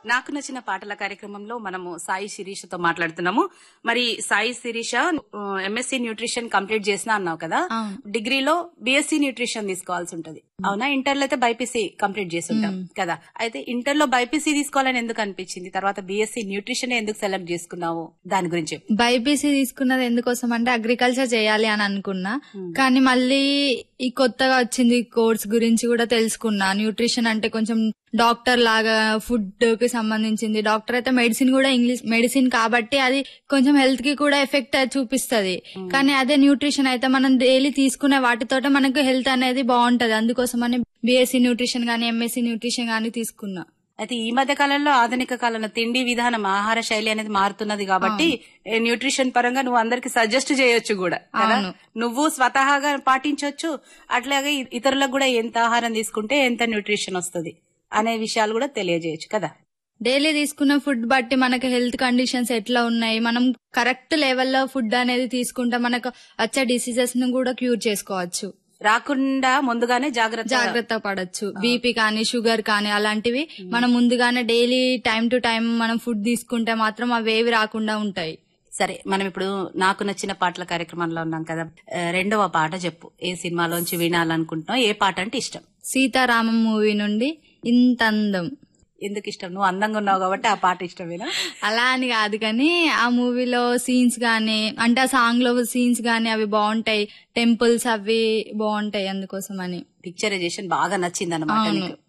నాకు నచ్చిన పాటల కార్యక్రమంలో మనము సాయి శిరీషతో మాట్లాడుతున్నాము మరి Sai Sirisha MSc nutrition complete చేసిన అన్నావు కదా అవును. డిగ్రీలో బిఎస్సీ న్యూట్రిషన్ తీసుకోవాల్సి ఉంటది అవునా ఇంటర్ లో అయితే బైపీసీ కంప్లీట్ చేసి ఉంటాం కదా అయితే ఇంటర్ లో బైపీసీ తీసుకోవాలని ఎందుకు అనిపించింది తర్వాత బిఎస్సీ న్యూట్రిషన్ ఎందుకు సెలెక్ట్ చేసుకున్నావు దాని గురించి చెప్పు. బైపీసీ తీసుకున్నది ఎందుకోసం అంటే అగ్రికల్చర్ చేయాలి అని అనుకున్నా కానీ మళ్ళీ ఈ కొత్తగా వచ్చింది కోర్స్ గురించి కూడా తెలుసుకున్నా న్యూట్రిషన్ అంటే కొంచెం డాక్టర్ లాగా ఫుడ్ కి సంబంధించింది డాక్టర్ అయితే మెడిసిన్ కూడా ఇంగ్లీష్ మెడిసిన్ కాబట్టి అది కొంచెం హెల్త్ కి కూడా ఎఫెక్ట్ చూపిస్తది కానీ అదే న్యూట్రిషన్ అయితే మనం డైలీ తీసుకునే వాటితోటే మనకు హెల్త్ అనేది బాగుంటది అందుకోసమని బీఎస్సీ న్యూట్రిషన్ గానీ ఎంఎస్సీ న్యూట్రిషన్ గానీ తీసుకున్నా అయితే ఈ మధ్య కాలంలో ఆధునిక కాలంలో తిండి విధానం ఆహార శైలి అనేది మారుతున్నది కాబట్టి ఏ, న్యూట్రిషన్ పరంగా నువ్వు అందరికి సజెస్ట్ చేయొచ్చు కూడా కదా? అవును. నువ్వు స్వతహాగా పాటించవచ్చు అట్లాగే ఇ- ఇతరులకు కూడా ఎంత ఆహారం తీసుకుంటే ఎంత న్యూట్రిషన్ వస్తుంది అనే విషయాలు కూడా తెలియజేయచ్చు కదా డైలీ తీసుకున్న ఫుడ్ బట్టి మనకి హెల్త్ కండిషన్స్ ఎట్లా ఉన్నాయి మనం కరెక్ట్ లెవెల్లో ఫుడ్ అనేది తీసుకుంటే మనకు వచ్చే డిసీజెస్ ను కూడా క్యూర్ చేసుకోవచ్చు రాకుండా ముందుగానే జాగ్రత్త జాగ్రత్త పడచ్చు బీపీ కానీ షుగర్ కానీ అలాంటివి మనం ముందుగానే డైలీ టైం టు టైం మనం ఫుడ్ తీసుకుంటే మాత్రం అవేవి రాకుండా ఉంటాయి సరే మనం ఇప్పుడు నాకు నచ్చిన పాటల కార్యక్రమంలో ఉన్నాం కదా ఆ, రెండవ పాట చెప్పు ఏ సినిమాలోంచి వినాలనుకుంటున్నావు ఏ పాట అంటే ఇష్టం సీతారామం మూవీ నుండి ఇంత అందం ఎందుకు ఇష్టం నువ్వు అందంగా ఉన్నావు కాబట్టి ఆ పాట ఇష్టమేనా అలా అని కాదు కానీ ఆ మూవీలో సీన్స్ గానీ అంటే ఆ సాంగ్ లో సీన్స్ గానీ అవి బాగుంటాయి టెంపుల్స్ అవి బాగుంటాయి అందుకోసం అని పిక్చరైజేషన్ బాగా నచ్చింది అనమాట అవును. నీకు